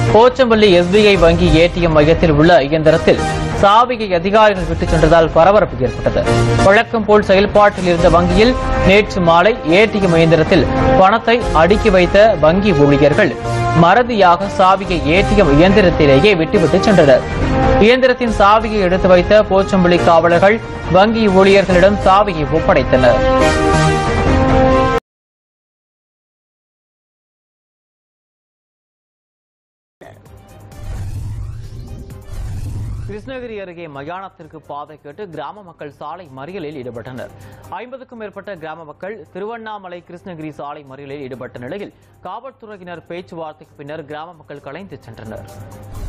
Pochampalli SBI வங்கி ATM மையத்தில் உள்ள இயந்திரத்தில் சாவியை அதிகாரிகள் விட்டுச் சென்றதால் பரபரப்பு ஏற்பட்டது வழக்கம் போல் செயல்பாட்டில் இருந்த வங்கியில் நேற்று மாலை ஏடிஎம் இயந்திரத்தில் பணத்தை அடுக்கி வைத்த வங்கி ஊழியர்கள் மறதியாக சாவியை ஏடிஎம் இயந்திரத்திலேயே விட்டுவிட்டு சென்றனர் இயந்திரத்தின் சாவியை எடுத்து வைத்த போச்சம்பள்ளி காவலர்கள் வங்கி ஊழியர்களிடம் சாவியை ஒப்படைத்தனர் கிருஷ்ணகிரி அருகே மயானத்திற்கு பாதை கேட்டு கிராம மக்கள் சாலை மறியலில் ஈடுபட்டனர் ஐம்பதுக்கும் மேற்பட்ட கிராம மக்கள் திருவண்ணாமலை கிருஷ்ணகிரி சாலை மறியலில் ஈடுபட்ட நிலையில் காவல்துறையினர் பேச்சுவார்த்தைக்கு பின்னர் கிராம மக்கள் கலைந்து சென்றனர்